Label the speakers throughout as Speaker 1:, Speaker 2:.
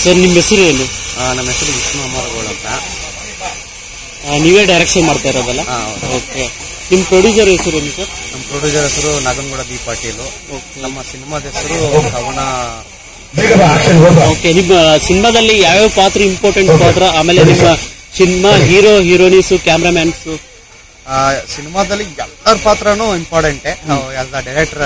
Speaker 1: Sir ನಿಮ್ಮ ಹೆಸರು ಏನು
Speaker 2: ಆ, ನಮ್ಮ ಹೆಸರು ವಿಷ್ಣು ಅಮರಗೋಳ್ ಅಂತ
Speaker 1: ಆ, ನೀವೇ ಡೈರೆಕ್ಷನ್ ಮಾಡ್ತಾ ಇರೋದಲ್ಲ
Speaker 2: ಆ, ಹೌದು.
Speaker 1: ಓಕೆ ನಿಮ್ಮ ಪ್ರೊಡ್ಯೂಸರ್ ಹೆಸರು ಏನು ಸರ್
Speaker 2: ನಮ್ಮ ಪ್ರೊಡ್ಯೂಸರ್ ಹೆಸರು ನಾಗನಗೌಡ ಬಿ ಪಾಟೀಲು
Speaker 1: ಓಕೆ
Speaker 2: ನಮ್ಮ ಸಿನಿಮಾದ ಹೆಸರು ಕವನ
Speaker 1: ಓಕೆ ನಿಮ್ಮ ಸಿನಿಮಾದಲ್ಲಿ ಯಾವ್ಯಾವ ಪಾತ್ರ ಇಂಪಾರ್ಟೆಂಟ್ ಪಾತ್ರ ಆಮೇಲೆ ನಿಮ್ಮ ಸಿನಿಮಾ ಹೀರೋ ಹೀರೋಯಿನ್ಸ್ ಕ್ಯಾಮ್ರಾಮ್ಯಾನ್ಸ್
Speaker 2: ಆ, ಸಿನಿಮಾದಲ್ಲಿ ಎಲ್ಲರ ಪಾತ್ರನೂ ಇಂಪಾರ್ಟೆಂಟೇ ಎಲ್ಲ ಡೈರೆಕ್ಟರ್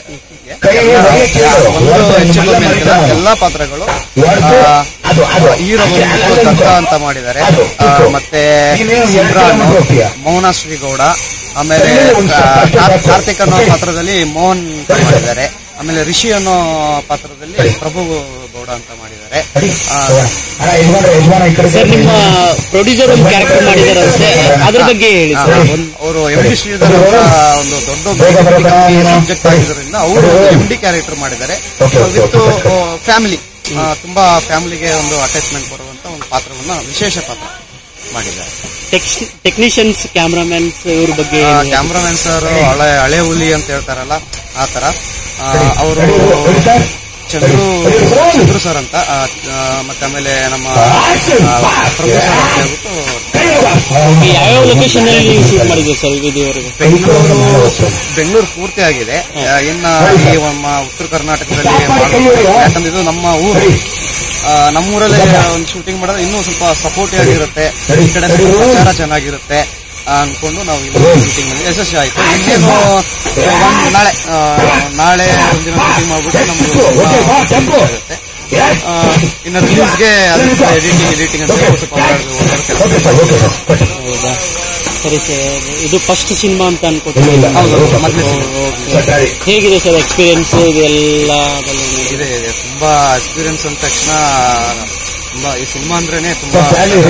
Speaker 2: ಒಂದು ಹೆಚ್ಚು ಕಮ್ಮಿ ಅಂತಿಲ್ಲ ಎಲ್ಲಾ ಪಾತ್ರಗಳು ಹೀರೋ ದತ್ತ ಅಂತ ಮಾಡಿದ್ದಾರೆ ಆ, ಮತ್ತೆ ಸಿಮ್ರಾನ್ ಮೌನ ಶ್ರೀಗೌಡ ಆಮೇಲೆ ಆ, ಕಾರ್- ಕಾರ್ತಿಕ್ ಅನ್ನೋ ಪಾತ್ರದಲ್ಲಿ ಮೋಹನ್ ಮಾಡಿದ್ದಾರೆ ಆಮೇಲೆ ರಿಷಿ ಅನ್ನೋ ಪಾತ್ರದಲ್ಲಿ ಪ್ರಭು ಗೌಡ ಅಂತ ಮಾಡಿದ್ದಾರೆ ಆ,
Speaker 1: ಸರ್ ನಿಮ್ಮ ಪ್ರೊಡ್ಯೂಸರ್ ಒಂದು ಕ್ಯಾರೆಕ್ಟರ್ ಮಾಡಿದಾರಂತೆ ಅದ್ರ ಬಗ್ಗೆ ಹೇಳಿ ಸರ್ ಒಂದು
Speaker 2: ಅವರು ಎಂ ಡಿ ಶ್ರೀಧರ್ ಅವರ ಒಂದು ದೊಡ್ಡ ಸಬ್ಜೆಕ್ಟ್ ಆಗಿರೋದ್ರಿಂದ ಅವರು ಎಂ ಡಿ ಕ್ಯಾರೆಕ್ಟರ್ ಮಾಡಿದ್ದಾರೆ ವಿತ್ ಫ್ಯಾಮಿಲಿ ತುಂಬಾ ಫ್ಯಾಮಿಲಿಗೆ ಒಂದು ಅಟ್ಯಾಚ್ಮೆಂಟ್ ಬರುವಂತ ಒಂದು ಪಾತ್ರವನ್ನ ವಿಶೇಷ ಪಾತ್ರ ಮಾಡಿದ್ದಾರೆ
Speaker 1: ಟೆಕ್ನಿಷಿಯನ್ಸ್ ಕ್ಯಾಮ್ರಾಮ್ಯಾನ್ಸ್ ಇವ್ರ ಬಗ್ಗೆ ಏನು ಹೇಳಿ?
Speaker 2: ಕ್ಯಾಮ್ರಾಮನ್ ಸರ್ ಹಳೆ ಹಳೆ ಹುಲಿ ಅಂತ ಹೇಳ್ತಾರಲ್ಲ ಆ ತರ ಅವರು ಚಂದ್ರು ಚಂದ್ರು ಸರ್ ಅಂತ ಆ, ಆ, ಮತ್ತೆ ಆಮೇಲೆ ನಮ್ಮ ಆ, ಪ್ರಭು ಸರ್ ಅಂತ ಹೇಳ್ಬಿಟ್ಟು
Speaker 1: ಓಕೆ, ಯಾವ್ಯಾವ ಲೊಕೇಶನ್ ಅಲ್ಲಿ ಶೂಟ್ ಮಾಡಿದ್ರು ಸರ್ ಇದುವರೆಗೂ
Speaker 2: ಬೆಂಗಳೂರು ಬೆಂಗಳೂರು ಪೂರ್ತಿ ಆಗಿದೆ ಆ, ಇನ್ನ ಈ ನಮ್ಮ ಉತ್ತರ ಕರ್ನಾಟಕದಲ್ಲಿ ಮಾಡ್ಬೇಕು. ಯಾಕಂದ್ರೆ ಇದು ನಮ್ಮ ಊರು ಆ, ನಮ್ಮೂರಲ್ಲೇ ಒಂದು ಶೂಟಿಂಗ್ ಮಾಡಿದ್ರೆ ಇನ್ನೂ ಸ್ವಲ್ಪ ಸಪೋರ್ಟ್ ಆಗಿರುತ್ತೆ ಈ ಕಡೆ ಸ್ವಲ್ಪ ಪ್ರಚಾರ ಚೆನ್ನಾಗಿರುತ್ತೆ ಆ, ಅನ್ಕೊಂಡು ನಾವು ಇಲ್ಲಿ ಶೂಟಿಂಗ್ ಮಾಡಿ ಯಶಸ್ವಿ ಆಯ್ತು ಇನ್ನೇನು ಒಂದು ನಾಳೆ ಆ, ನಾಳೆ ಒಂದಿನ ಶೂಟಿಂಗ್ ಮಾಡ್ಬಿಟ್ಟು ನಮ್ದು ಆಗುತ್ತೆ ಆ, ಇನ್ನು ರಿಲೀಸ್ಗೆ ಎಡಿಟಿಂಗ್ ಎಡಿಟಿಂಗ್ ಅಂತ ಸ್ವಲ್ಪ ಕೆಲಸ
Speaker 1: ಹೌದಾ ಸರಿ ಸರ್ ಇದು ಫಸ್ಟ್ ಸಿನಿಮಾ ಅಂತ ಅನ್ಕೋತೀನಿ
Speaker 2: ಹೌದು ಮೊದಲನೇ
Speaker 1: ಹೇಗಿದೆ ಸರ್ ಎಕ್ಸ್ಪೀರಿಯನ್ಸ್ ಇದೆಲ್ಲ ಅದೆಲ್ಲ ನೋಡಿ.
Speaker 2: ಇದೆ ಇದೆ ತುಂಬಾ ಎಕ್ಸ್ಪೀರಿಯನ್ಸ್ ಅಂದ ತಕ್ಷಣ ತುಂಬಾ ಈ ಸಿನಿಮಾ ಅಂದ್ರೇನೆ ತುಂಬಾ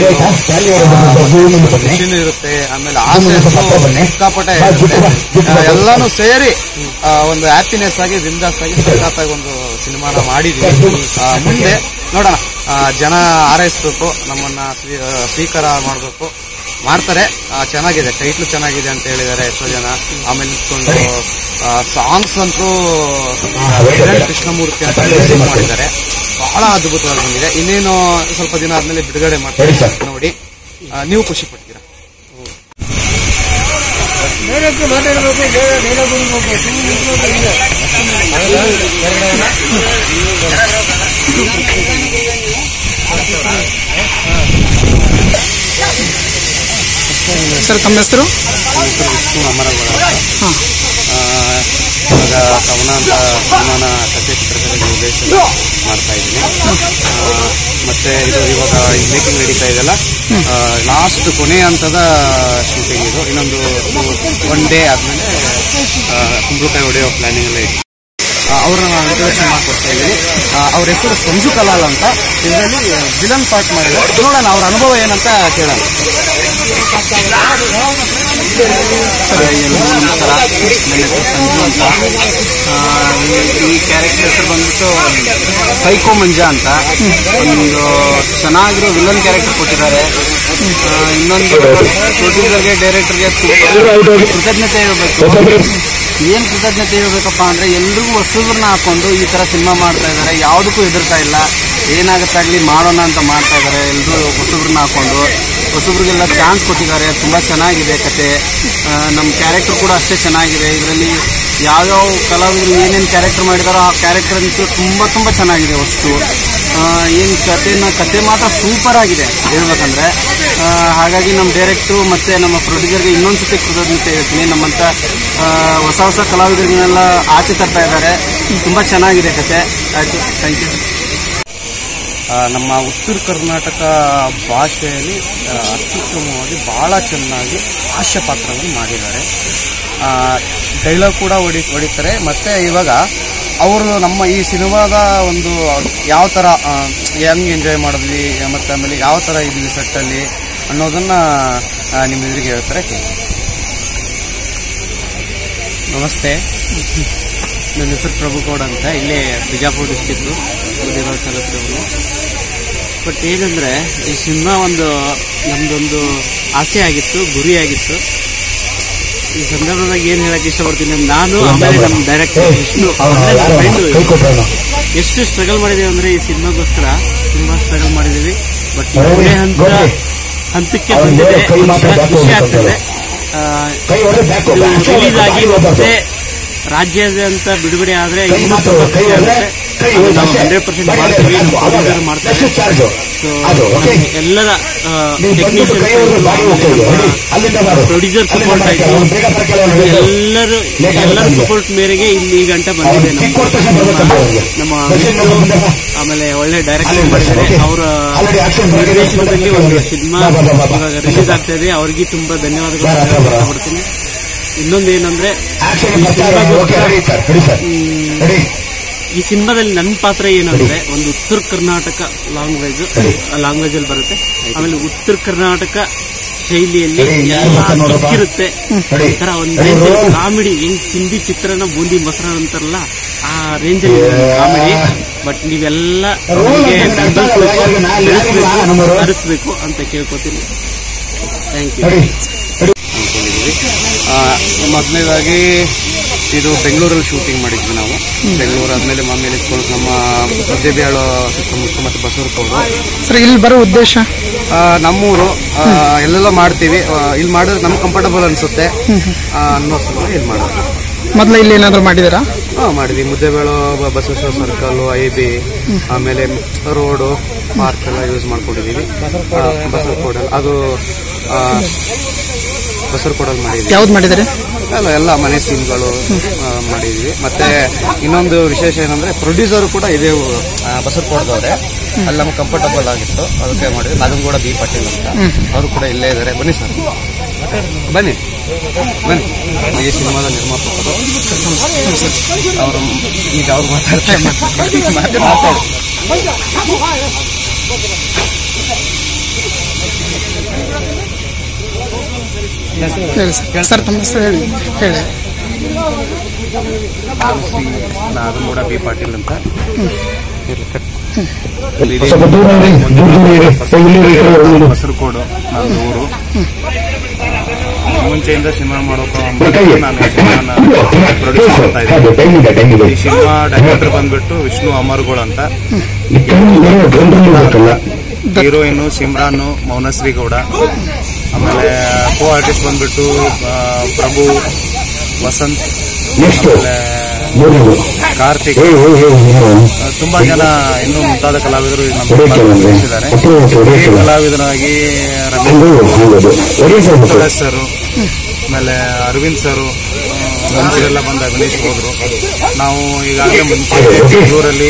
Speaker 2: ಖುಷಿನೂ ಇರುತ್ತೆ ಆಮೇಲೆ ಆಸೆ ಅಂತೂ ಸಿಕ್ಕಾಪಟ್ಟೆ ಇರುತ್ತೆ. ಆ, ಎಲ್ಲಾನು ಸೇರಿ ಆ, ಒಂದು ಹ್ಯಾಪಿನೆಸ್ ಆಗಿ ಬಿಂದಾಸ್ ಆಗಿ ಸಖತ್ತಾಗಿ ಒಂದು ಸಿನಿಮಾನ ಮಾಡಿದೀವಿ ಆ, ಮುಂದೆ ನೋಡೋಣ ಆ, ಜನ ಹಾರೈಸ್ಬೇಕು ನಮ್ಮನ್ನ ಸ್ವೀ- ಆ, ಸ್ವೀಕಾರ ಮಾಡಬೇಕು ಮಾಡ್ತಾರೆ ಆ, ಚೆನ್ನಾಗಿದೆ ಟೈಟ್ಲು ಚೆನ್ನಾಗಿದೆ ಅಂತ ಹೇಳಿದ್ದಾರೆ ಎಷ್ಟೋ ಜನ ಆಮೇಲೆ ನಿಂತ್ಕೊಂಡು ಸಾಂಗ್ಸ್ ಅಂತೂ ಆ, ಕಿರಣ್ ಕೃಷ್ಣಮೂರ್ತಿ ಅಂತ ಮ್ಯೂಸಿಕ್ ಮಾಡಿದ್ದಾರೆ ಬಹಳ ಅದ್ಭುತವಾಗಿ ಬಂದಿದೆ ಇನ್ನೇನು ಸ್ವಲ್ಪ ದಿನ ಆದ್ಮೇಲೆ ಬಿಡುಗಡೆ ಮಾಡ್ತಾರೆ ನೋಡಿ ಆ, ನೀವು ಖುಷಿ ಪಡ್ತೀರಾ
Speaker 3: ಸರ್ ತಮ್ಮ ಹೆಸರು
Speaker 2: ಹೆಸರು ವಿಷ್ಣು ಅಮರಗೌಡ ಆ, ಇವಾಗ ಕವನ ಅಂತ ಸಿನಿಮಾನ ಕಥೆ ಚಿತ್ರಕಲೆಗೆ ಉದ್ದೇಶ ಮಾಡ್ತಾ ಇದ್ದೀನಿ ಆ, ಮತ್ತೆ ಇದು ಇವಾಗ ಮೇಕಿಂಗ್ ನಡೀತಾ ಇದೆಯಲ್ಲ ಲಾಸ್ಟ್ ಕೊನೆ ಹಂತದ ಶೂಟಿಂಗ್ ಇದು ಇನ್ನೊಂದು ಒನ್ ಡೇ ಆದ್ಮೇಲೆ ಆ, ಕುಂಬಳಕಾಯಿ ಹೊಡೆಯೋ ಪ್ಲಾನಿಂಗ್ ಎಲ್ಲ ಇದೆ ಅವ್ರನ್ನ ನಾನು ಇಂಟ್ರೊಡಕ್ಷನ್ ಮಾಡ್ಕೊಡ್ತಾ ಇದ್ದೀನಿ ಆ, ಅವ್ರ ಹೆಸರು ಸಂಜು ಕಲಾಲ್ ಅಂತ ಇದರಲ್ಲಿ ವಿಲನ್ ಪಾರ್ಟ್ ಮಾಡಿದ್ದಾರೆ ನೋಡೋಣ ಅವ್ರ ಅನುಭವ ಏನಂತ ಕೇಳೋಣ ಸರ್ ಎಲ್ರಿಗೂ ನಮಸ್ಕಾರ ನನ್ನ ಹೆಸರು ಸಂಜು ಅಂತ ಆ, ಈ- ಈ ಕ್ಯಾರೆಕ್ಟರ್ ಹೆಸರು ಬಂದ್ಬಿಟ್ಟು ಸೈಕೋ ಮಂಜಾ ಅಂತ ಒಂದು ಚೆನ್ನಾಗಿರೋ ವಿಲನ್ ಕ್ಯಾರೆಕ್ಟರ್ ಕೊಟ್ಟಿದ್ದಾರೆ ಆ, ಇನ್ನೊಂದು ಪ್ರೊಡ್ಯೂಸರ್ಗೆ ಡೈರೆಕ್ಟರ್ಗೆ ಕೃತಜ್ಞತೆ ಹೇಳ್ಬೇಕು ಏನ್ ಕೃತಜ್ಞತೆ ಹೇಳ್ಬೇಕಪ್ಪ ಅಂದ್ರೆ ಎಲ್ರಿಗೂ ಹೊಸಬ್ರನ್ನ ಹಾಕೊಂಡು ಈ ತರ ಸಿನಿಮಾ ಮಾಡ್ತಾ ಇದ್ದಾರೆ ಯಾವುದಕ್ಕೂ ಹೆದರ್ತಾ ಇಲ್ಲ ಏನಾಗತ್ತಾಗ್ಲಿ ಮಾಡೋಣ ಅಂತ ಮಾಡ್ತಾ ಇದ್ದಾರೆ ಎಲ್ಲರೂ ಹೊಸಬ್ರನ್ನ ಹಾಕೊಂಡು ಹೊಸಬ್ರಿಗೆಲ್ಲ ಚಾನ್ಸ್ ಕೊಟ್ಟಿದ್ದಾರೆ ತುಂಬಾ ಚೆನ್ನಾಗಿದೆ ಕತೆ ಆ, ನಮ್ಮ ಕ್ಯಾರೆಕ್ಟರ್ ಕೂಡ ಅಷ್ಟೇ ಚೆನ್ನಾಗಿದೆ ಇದರಲ್ಲಿ ಯಾವ್ಯಾವ ಕಲಾವಿದರು ಏನೇನು ಕ್ಯಾರೆಕ್ಟರ್ ಮಾಡಿದಾರೋ ಆ ಕ್ಯಾರೆಕ್ಟರ್ ಅಂತೂ ತುಂಬಾ ತುಂಬಾ ಚೆನ್ನಾಗಿದೆ ವಸ್ತು ಏನು ಕತೆನ ಕತೆ ಮಾತ್ರ ಸೂಪರ್ ಆಗಿದೆ ಹೇಳ್ಬೇಕಂದ್ರೆ ಆ, ಹಾಗಾಗಿ ನಮ್ಮ ಡೈರೆಕ್ಟ್ರು ಮತ್ತೆ ನಮ್ಮ ಪ್ರೊಡ್ಯೂಸರ್ಗೆ ಇನ್ನೊಂದ್ಸತಿ ಕೃತಜ್ಞತೆ ಹೇಳ್ತೀನಿ ನಮ್ಮಂತ ಆ, ಹೊಸ ಹೊಸ ಕಲಾವಿದರಿಗೆಲ್ಲ ಆಚೆ ತರ್ತಾ ಇದ್ದಾರೆ ತುಂಬಾ ಚೆನ್ನಾಗಿದೆ ಕತೆ ಆಯ್ತು ಥ್ಯಾಂಕ್ ಯು ನಮ್ಮ ಉತ್ತರ ಕರ್ನಾಟಕ ಭಾಷೆಯಲ್ಲಿ ಆ, ಅತ್ಯುತ್ತಮವಾಗಿ ಬಹಳ ಚೆನ್ನಾಗಿ ಹಾಸ್ಯ ಪಾತ್ರವನ್ನು ಮಾಡಿದ್ದಾರೆ ಡೈಲಾಗ್ ಕೂಡ ಹೊಡಿ ಹೊಡಿತಾರೆ ಮತ್ತೆ ಇವಾಗ ಅವರು ನಮ್ಮ ಈ ಸಿನಿಮಾದ ಒಂದು ಯಾವ ಥರ ಹೆಂಗ್ ಎಂಜಾಯ್ ಮಾಡಿದ್ವಿ ಮತ್ತೆ ಆಮೇಲೆ ಯಾವ ಥರ ಇದ್ವಿ ಸೆಟ್ಟಲ್ಲಿ ಅನ್ನೋದನ್ನ ಆ, ನಿಮ್ಮ ಎದುರಿಗೆ ಹೇಳ್ತಾರೆ ಕೇಳಿ. ನಮಸ್ತೆ ನನ್ನ ಹೆಸರು ಪ್ರಭುಗೌಡ ಅಂತ ಇಲ್ಲೇ ಬಿಜಾಪುರ ಡಿಸ್ಟಿಕ್ಕು ಉದಿರೋ ತಾಲೂಕಿನವರು ಬಟ್ ಏನಂದರೆ ಈ ಸಿನಿಮಾ ಒಂದು ನಮ್ಮದೊಂದು ಆಸೆ ಆಗಿತ್ತು ಗುರಿ ಆಗಿತ್ತು
Speaker 1: ಈ ಸಂದರ್ಭದಾಗ ಏನ್ ಹೇಳಕ್ ಇಷ್ಟಪಡ್ತೀನಿ ಅಂದ್ರೆ ನಾನು ಆಮೇಲೆ ನಮ್ಮ ಡೈರೆಕ್ಟರ್ ವಿಷ್ಣು ಅಂದ್ರೆ ನಮ್ಮ ಫ್ರೆಂಡ್
Speaker 4: ಕೈ ಕೊಟ್ಟರು
Speaker 1: ಎಷ್ಟು ಸ್ಟ್ರಗಲ್ ಮಾಡಿದೀವಿ ಅಂದ್ರೆ ಈ ಸಿನಿಮಾಗೋಸ್ಕರ ತುಂಬಾ ಸ್ಟ್ರಗಲ್ ಮಾಡಿದೀವಿ ಬಟ್
Speaker 4: ನೋಡಿ,
Speaker 1: ಕೊನೆ ಹಂತ
Speaker 4: ನೋಡಿ.
Speaker 1: ಹಂತಕ್ಕೆ
Speaker 4: ಅವ್ರು
Speaker 1: ಬಂದಿದೆ
Speaker 4: ಕೈ ಮಾತ್ರ
Speaker 1: ಒಂಥರ
Speaker 4: back
Speaker 1: ಖುಷಿ
Speaker 4: ಹೋಗ್ಬೇಕು
Speaker 1: ಆಗ್ತದೆ ಆ,
Speaker 4: ಕೈ ಹೊಡೆದ್ರೆ ಬ್ಯಾಕ್
Speaker 1: ಇದು ರಿಲೀಸ್ ಆಗಿ ಮತ್ತೆ
Speaker 4: ಹೋಗ್ಬೇಕು
Speaker 1: ರಾಜ್ಯಾದ್ಯಂತ ಬಿಡುಗಡೆ ಆದ್ರೆ
Speaker 4: ಕೈ
Speaker 1: ಇನ್ನೂ
Speaker 4: ಮಾತ್ರ
Speaker 1: ತುಂಬಾ
Speaker 4: ಕೈ
Speaker 1: ಖುಷಿ
Speaker 4: ಹೊಡೆದ್ರೆ
Speaker 1: ಆಗುತ್ತೆ
Speaker 4: ಕೈ
Speaker 1: ಅದು
Speaker 4: ಹೊಡೆದ್ರೆ
Speaker 1: ನಾವು
Speaker 4: ಅಷ್ಟೇ.
Speaker 1: ಹಂಡ್ರೆಡ್ ಪರ್ಸೆಂಟ್
Speaker 4: ಬಟ್
Speaker 1: ಮಾಡ್ತೀವಿ ನಮ್ಮ
Speaker 4: ಅವಾಗ
Speaker 1: ಪ್ರೊಡ್ಯೂಸರ್ ಮಾಡ್ತಾರೆ
Speaker 4: ಎಷ್ಟು ಚಾರ್ಜು
Speaker 1: ಸೊ
Speaker 4: ಅದು ಓಕೆ
Speaker 1: ಎಲ್ಲರ
Speaker 4: ನೀವು ಬಂದ್ಬಿಟ್ಟು ಕೈ ಹೊಡೆದ್ರೆ ಬಾಡಿ ಹೋಗ್ತದೆ ನೋಡಿ, ಅಲ್ಲಿಂದ ಮಾಡು
Speaker 1: ಪ್ರೊಡ್ಯೂಸರ್
Speaker 4: ಅಲ್ಲಿಂದ
Speaker 1: ಸಪೋರ್ಟ್
Speaker 4: ಮಾಡಕ್ಕೆ
Speaker 1: ಆಯ್ತು
Speaker 4: ಅವ್ನು ಬೇಗ ಬರ್ಕಲ್ಲ ಅವ್ನು ಹಿಡಿದು.
Speaker 1: ಎಲ್ಲರೂ
Speaker 4: ಲೇಟ್
Speaker 1: ಎಲ್ಲರ
Speaker 4: ಆಗುತ್ತೆ
Speaker 1: ಸಪೋರ್ಟ್ ಮೇರೆಗೆ ಇಲ್ಲಿ ಈ ಗಂಟೆ
Speaker 4: ಅವ್ನು
Speaker 1: ಬಂದಿದೆ
Speaker 4: ಟಿಕ್
Speaker 1: ನಮ್ಮ
Speaker 4: ಕೊಟ್ಟ ತಕ್ಷಣ ಬರ್ಬೇಕಂತ ಅವ್ರಿಗೆ.
Speaker 1: ನಮ್ಮ
Speaker 4: ಬಸ್ಸಿಂದ
Speaker 1: ವಿಷ್ಣು
Speaker 4: ಮುಂದೆ ಬಾ.
Speaker 1: ಆಮೇಲೆ ಒಳ್ಳೆ ಡೈರೆಕ್ಷನ್
Speaker 4: ಅಲ್ಲಿಂದ
Speaker 1: ಮಾಡಿದ್ದಾರೆ
Speaker 4: ಓಕೆ.
Speaker 1: ಅವರ
Speaker 4: Already action ಬರ್ತಿದೆ.
Speaker 1: ನಿರ್ದೇಶನದಲ್ಲಿ ಒಂದು
Speaker 4: ಬರ್ತಿದೆ.
Speaker 1: ಸಿನಿಮಾ
Speaker 4: ಬಾ, ಬಾ, ಬಾ, ಬಾ.
Speaker 1: ಇವಾಗ ರಿಲೀಸ್ ಆಗ್ತಾ ಇದೆ ಅವ್ರಿಗೆ ತುಂಬಾ ಧನ್ಯವಾದಗಳು
Speaker 4: ಬಾ, ಬಾ, ಬಾ.
Speaker 1: ಇಷ್ಟಪಡ್ತೀನಿ ಇನ್ನೊಂದು ಏನಂದ್ರೆ
Speaker 4: Action
Speaker 1: ಈ
Speaker 4: ಬರ್ತಾ ಇದೆ. ಓಕೆ,
Speaker 1: ಸಿನಿಮಾಗೋಸ್ಕರ
Speaker 4: ready sir, ready sir. Ready?
Speaker 1: ಈ ಸಿನಿಮಾದಲ್ಲಿ ನನ್ನ ಪಾತ್ರ ಏನಂದ್ರೆ ಒಂದು ಉತ್ತರ ಕರ್ನಾಟಕ ಲ್ಯಾಂಗ್ವೇಜ್ ಲ್ಯಾಂಗ್ವೇಜ್ ಅಲ್ಲಿ ಬರುತ್ತೆ ಆಮೇಲೆ ಉತ್ತರ ಕರ್ನಾಟಕ ಶೈಲಿಯಲ್ಲಿ
Speaker 4: ಸರಿ, ಯಾರು
Speaker 1: ಎಲ್ಲ
Speaker 4: ಬರ್ತಾರೆ ನೋಡಪ್ಪ?
Speaker 1: ಸಿಕ್ಕಿರುತ್ತೆ
Speaker 4: ಸರಿ.
Speaker 1: ಒಂಥರ ಒಂದು
Speaker 4: ಸರಿ, roll.
Speaker 1: ಕಾಮಿಡಿ ಹೆಂಗ್ ತಿಂಡಿ ಚಿತ್ರಾನ್ನ ಬೂಂದಿ ಮೊಸರು ಅಂತಾರಲ್ಲ ಆ ರೇಂಜಲ್ಲಿ ಕಾಮಿಡಿ ಬಟ್ ನೀವೆಲ್ಲ
Speaker 4: Roll
Speaker 1: ಅವ್ರಿಗೆ
Speaker 4: ಅಂತ ಅರ್ಥ
Speaker 1: ಬೆಂಬಲಿಸ್ಬೇಕು,
Speaker 4: ಆಗಲ್ಲ. ನಾನು
Speaker 1: ಬೆಳೆಸ್ಬೇಕು,
Speaker 4: ಯಾರಿಗೂ ಆ number?
Speaker 1: ಕರೆಸ್ಬೇಕು ಅಂತ ಕೇಳ್ಕೊತೀನಿ ಥ್ಯಾಂಕ್ ಯು
Speaker 4: Ready?
Speaker 2: ಮೊದಲನೇದಾಗಿ ಇದು ಬೆಂಗಳೂರಲ್ಲಿ ಶೂಟಿಂಗ್ ಮಾಡಿದ್ವಿ ನಾವು ಬೆಂಗಳೂರು ಆದಮೇಲೆ ಆಮೇಲೆ ಇಟ್ಕೊಂಡು ನಮ್ಮ ಮುದ್ದೇಬಿಹಾಳು ಸುತ್ತಮುತ್ತ ಮತ್ತು ಬಸವರಕೋಡು
Speaker 3: ಸರ್ ಇಲ್ಲಿ ಬರೋ ಉದ್ದೇಶ
Speaker 2: ಆ, ನಮ್ಮೂರು ಆ, ಎಲ್ಲೆಲ್ಲ ಮಾಡ್ತೀವಿ ಆ, ಇಲ್ಲಿ ಮಾಡಿದ್ರೆ ನಮ್ಗೆ ಕಂಫರ್ಟಬಲ್ ಅನಿಸುತ್ತೆ ಅನ್ನೋ ಸಲುವಾಗಿ ಇಲ್ಲಿ ಮಾಡೋದು
Speaker 3: ಮೊದಲು ಇಲ್ಲಿ ಏನಾದರೂ ಮಾಡಿದ್ದೀರಾ
Speaker 2: ಹಾಂ ಮಾಡಿದ್ವಿ ಮುದ್ದೆಬೇಳು ಬ- ಬಸವೇಶ್ವರ ಸರ್ಕಲ್ಲು ಐ ಬಿ ಆಮೇಲೆ ರೋಡು ಪಾರ್ಕ್ ಎಲ್ಲ ಯೂಸ್ ಮಾಡ್ಕೊಂಡಿದ್ದೀವಿ ಬಸವಕೋಡಲ್ ಅದು ಆ, ಬಸವಕೋಡಲ್ಲಿ ಮಾಡಿದ್ವಿ
Speaker 3: ಯಾವ್ದು ಮಾಡಿದ್ದೀರಿ
Speaker 2: ಅಲ್ಲ ಎಲ್ಲ ಮನೆ ಸೀನ್ಗಳು ಆ, ಮಾಡಿದ್ವಿ ಮತ್ತೆ ಇನ್ನೊಂದು ವಿಶೇಷ ಏನಂದ್ರೆ ಪ್ರೊಡ್ಯೂಸರ್ ಕೂಡ ಇದೇ ಬಸವಕೋಡದವ್ರೆ ಅಲ್ಲಿ ನಮ್ಗೆ ಕಂಫರ್ಟಬಲ್ ಆಗಿತ್ತು ಅದಕ್ಕೆ ಮಾಡಿದ್ವಿ ಅದನ್ನು ಕೂಡ ಬಿ ಪಾಟೀಲ್ ಅಂತ ಅವರು ಕೂಡ ಇಲ್ಲೇ ಇದ್ದಾರೆ ಬನ್ನಿ ಸರ್ ಬನ್ನಿ ಬನ್ನಿ ಈ ಸಿನಿಮಾದ ನಿರ್ಮಾಪಕರು ಅವರು ಈಗ ಅವ್ರು ಮಾತಾಡ್ತಾರೆ ಮಾತಾಡಿ ಮಾತಾಡಿ
Speaker 3: ಹೇಳಿ ಸರ್ ಸರ್ ತಮ್ಮ ಹೆಸರು ಹೇಳಿ ಹೇಳಿ
Speaker 2: ನಾನು ಶ್ರೀ ನಾನು ಕೂಡ ಬಿ ಪಾಟೀಲ್ ಅಂತ ಇರ್ಲಿ, ಕಟ್. ಇಲ್ಲಿ ಇದೆ.
Speaker 4: ಸ್ವಲ್ಪ ದೂರ ಇರಿ, ದೂರ ದೂರ ಇರಿ. ಇಲ್ಲಿ ಇರಿ, ಈ ಕಡೆ ಬನ್ನಿ.
Speaker 2: ಬಸರಕೋಡು ನನ್ನ ಊರು ಮುಂಚೆಯಿಂದ ಸಿನಿಮಾ ಮಾಡೋಕೆ
Speaker 4: ಕೈ.
Speaker 2: ನಾನು ಸಿನಿಮಾನ ಪ್ರೊಡ್ಯೂಸ್ ಮಾಡ್ತಾ
Speaker 4: ಅದು
Speaker 2: ಇದ್ದೀನಿ
Speaker 4: ಟೈಮ್ ಇದೆ ಟೈಮ್ ಇದೆ
Speaker 2: ಈ ಸಿನಿಮಾ ಡೈರೆಕ್ಟರ್ ಬಂದ್ಬಿಟ್ಟು ವಿಷ್ಣು ಅಮರ್ಗೋಳ್ ಅಂತ
Speaker 4: ಈ ಟೈಮ್ ಬರೋ ಜನರಲ್ಲಿ ಗೊತ್ತಲ್ಲ
Speaker 2: ಹೀರೋಯಿನ್ ಸಿಮ್ರಾನ್ ಮೌನಶ್ರೀ ಗೌಡ ಆಮೇಲೆ ಕೋ ಆರ್ಟಿಸ್ಟ್ ಬಂದ್ಬಿಟ್ಟು ಆ, ಪ್ರಭು ವಸಂತ್
Speaker 4: ನೆಕ್ಸ್ಟ್
Speaker 2: ಆಮೇಲೆ
Speaker 4: ಮೂರನೇದು
Speaker 2: ಕಾರ್ತಿಕ್
Speaker 4: ಏ ಏ ಏ ಏ
Speaker 2: ತುಂಬಾ ಜನ ಇನ್ನೂ ಮುಂತಾದ ಕಲಾವಿದರು ನಮ್ಮ
Speaker 4: ಹೊಡಿಯಕ್ಕೆ
Speaker 2: ಸಿನಿಮಾದಲ್ಲಿ
Speaker 4: ಬಂದ್ರೆ.
Speaker 2: ನಟಿಸಿದ್ದಾರೆ.
Speaker 4: ಒಟ್ಟು ಒಟ್ಟು ಹೊಡಿಯಕ್ಕೆ
Speaker 2: ಹಿರಿಯ
Speaker 4: ಬಂದ್ರೆ.
Speaker 2: ಕಲಾವಿದರಾಗಿ ರಮೇಶ್
Speaker 4: ಹಂಗೂ ಹಂಗದು ಒಡಿ ಸರ್ ಮತ್ತೆ
Speaker 2: ಸುರೇಶ್ ಸರ್ ಆಮೇಲೆ ಅರವಿಂದ್ ಸರ್ ಎಲ್ಲ ಬಂದು ಅಭಿನಯಿಸಿ ಹೋದ್ರು ನಾವು ಈಗಾಗಲೇ ಮುಂಚೆ ಬೆಂಗಳೂರಲ್ಲಿ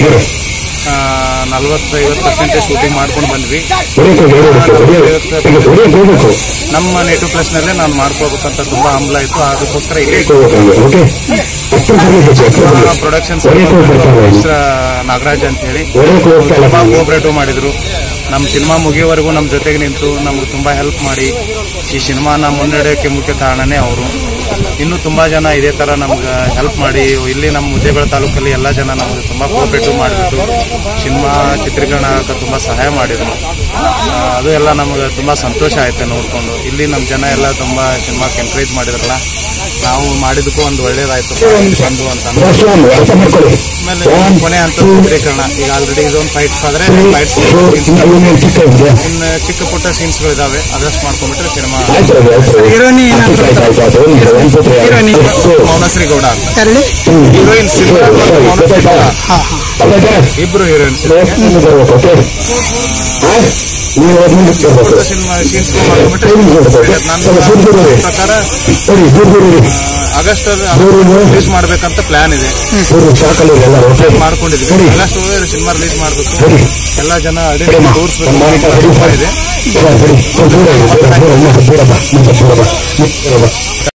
Speaker 2: ನಲ್ವತ್ತೈವತ್ತು ಪರ್ಸೆಂಟ್ ಶೂಟಿಂಗ್ ಮಾಡ್ಕೊಂಡು ಬಂದ್ವಿ
Speaker 4: ಹೊಡಿಯಕ್ಕೆ ಹೊಡಿಯಕ್ಕೆ ಹೊಡಿಯಕ್ಕೆ ಹೊಡಿಯಕ್ಕೆ ಹೋಗ್ಬೇಕು
Speaker 2: ನಮ್ಮ ನೇಟಿವ್ ಪ್ಲೇಸ್ನಲ್ಲೇ ನಾನು ಮಾಡ್ಕೋಬೇಕಂತ ತುಂಬಾ ಹಂಬಲ ಇತ್ತು ಅದಕ್ಕೋಸ್ಕರ ಇಲ್ಲೇ
Speaker 4: ಹೋಗ್ಬೇಕು ಓಕೆ ಎಷ್ಟು ಸಮಯ ಎಷ್ಟು ಸಮಯ
Speaker 2: ಪ್ರೊಡಕ್ಷನ್ಸ್
Speaker 4: ಹೊಡಿಯಕ್ಕೆ ಹೋಗ್ಬೇಕು
Speaker 2: ನಾಗರಾಜ್ ಅಂತ ಹೇಳಿ
Speaker 4: ಹೊಡಿಯಕ್ಕೆ ಹೋಗ್ತಾ ಇಲ್ಲ
Speaker 2: ತುಂಬಾ ಕೋಆಪರೇಟಿವ್ ಮಾಡಿದ್ರು ನಮ್ಮ ಸಿನಿಮಾ ಮುಗಿಯೋವರೆಗೂ ನಮ್ಮ ಜೊತೆಗೆ ನಿಂತು ನಮ್ಗೆ ತುಂಬಾ ಹೆಲ್ಪ್ ಮಾಡಿ ಈ ಸಿನಿಮಾನ ಮುನ್ನಡೆಯೋಕೆ ಮುಖ್ಯ ಕಾರಣನೇ ಅವರು ಇನ್ನೂ ತುಂಬಾ ಜನ ಇದೇ ತರ ನಮ್ಗೆ ಹೆಲ್ಪ್ ಮಾಡಿ ಇಲ್ಲಿ ನಮ್ಮ ಮುದ್ದೇಬೇಳೆ ತಾಲೂಕಲ್ಲಿ ಎಲ್ಲ ಜನ ನಮ್ಗೆ ತುಂಬಾ ಕೋಆಪರೇಟಿವ್ ಮಾಡಿಬಿಟ್ಟು ಸಿನಿಮಾ ಚಿತ್ರೀಕರಣ ಆಗಕ್ಕೆ ತುಂಬಾ ಸಹಾಯ ಮಾಡಿದ್ರು ಆ, ಅದು ಎಲ್ಲ ನಮ್ಗೆ ತುಂಬಾ ಸಂತೋಷ ಆಯ್ತು ನೋಡ್ಕೊಂಡು ಇಲ್ಲಿ ನಮ್ಮ ಜನ ಎಲ್ಲ ತುಂಬಾ ಸಿನಿಮಾಕ್ಕೆ ಎನ್ಕರೇಜ್ ಮಾಡಿದ್ರಲ್ಲ ನಾವು ಮಾಡಿದಕ್ಕೂ ಒಂದು ಒಳ್ಳೇದಾಯ್ತು ಬಂದು ಅಂತ ಅನ್ಸುತ್ತೆ.
Speaker 4: ಫಸ್ಟ್ ಒನ್ ಅರ್ಥ ಮಾಡ್ಕೊಳ್ಳಿ
Speaker 2: ಆಮೇಲೆ
Speaker 4: ಒನ್
Speaker 2: ಕೊನೆ ಹಂತ ಚಿತ್ರೀಕರಣ ಈಗ ಆಲ್ರೆಡಿ ಇದೊಂದು ಫೈಟ್ಸ್ ಆದ್ರೆ ಫೈಟ್ಸ್
Speaker 4: ಇನ್ನೊಂದು ಚಿಕ್ಕ ಇದೆ
Speaker 2: ಇನ್ನು ಚಿಕ್ಕ ಪುಟ್ಟ ಸೀನ್ಸ್ಗಳು ಇದಾವೆ ಅದಷ್ಟು ಮಾಡ್ಕೊಂಡ್ಬಿಟ್ರೆ ಸಿನಿಮಾ
Speaker 4: ಆಯ್ತು ಅದು ಆಯ್ತು ಅದು.
Speaker 3: ಹೀರೋಯಿನ್ ಏನಾದ್ರು
Speaker 4: ಆಯ್ತು ಆಯ್ತು ಆಯ್ತು ಒಂದು ನಿಮಿಷ ಒಂದು ಸತಿ
Speaker 3: ಹೀರೋಯಿನ್
Speaker 4: ಫಸ್ಟು
Speaker 2: ಮೌನಶ್ರೀ ಗೌಡ ಅಂತ
Speaker 3: ಯಾರಲ್ಲಿ
Speaker 2: ಹೀರೋಯಿನ್ ಸಿನಿಮಾ ಮೌನಶ್ರೀ ಗೌಡ
Speaker 3: ಹಾಂ ಹಾಂ
Speaker 4: ಅಲ್ಲದೆ
Speaker 2: ಇಬ್ರು ಹೀರೋಯಿನ್ಸ್
Speaker 4: ಪ್ರಯತ್ನ ಬರ್ಬೇಕು ಓಕೆ ಆ? ನೀವು ಒಂದು ನಿಮಿಷ ಬರ್ಬೇಕು
Speaker 2: ಸಿನಿಮಾ ಸೀನ್ಸ್ ಮಾಡ್ಕೊಂಡ್ಬಿಟ್ರೆ
Speaker 4: ಟೈಮ್ ಕೊಡ್ಬೇಕು
Speaker 2: ನನ್ನ
Speaker 4: ಸ್ವಲ್ಪ ದೂರ ದೂರ ಇರಿ.
Speaker 2: ಪ್ರಕಾರ
Speaker 4: ಸರಿ ದೂರ ದೂರ ಇರಿ.
Speaker 2: ಆಗಸ್ಟ್
Speaker 4: ದೂರ ಇರು.
Speaker 2: ರಿಲೀಸ್ ಮಾಡ್ಬೇಕಂತ ಪ್ಲಾನ್ ಇದೆ
Speaker 4: ದೂರ ಸಾಕಲ್ಲಿ ಎಲ್ಲ ಓಕೆ
Speaker 2: ಮಾಡ್ಕೊಂಡಿದ್ವಿ
Speaker 4: ಸರಿ.
Speaker 2: ಆಗಸ್ಟ್ ಒಳಗೆ ಸಿನಿಮಾ ರಿಲೀಸ್ ಮಾಡ್ಬೇಕು
Speaker 4: ಸರಿ
Speaker 2: ಎಲ್ಲ ಜನ ಅಡಿ
Speaker 4: ಸರಿ ಮಾ.
Speaker 2: ತೋರಿಸ್ಬೇಕು
Speaker 4: ನಮ್ಮ
Speaker 2: ಅಂತ
Speaker 4: ಸರಿ
Speaker 2: ತುಂಬಾ
Speaker 4: ಸರಿ
Speaker 2: ಇದೆ
Speaker 4: ಸರಿ ಸರಿ ದೂರ ಇರಿ, ದೂರ ದೂರ ಇನ್ನೂ ದೂರ ಬಾ ಮುಂದೆ ದೂರ ಬಾ ಮುಂದೆ ದೂರ ಬಾ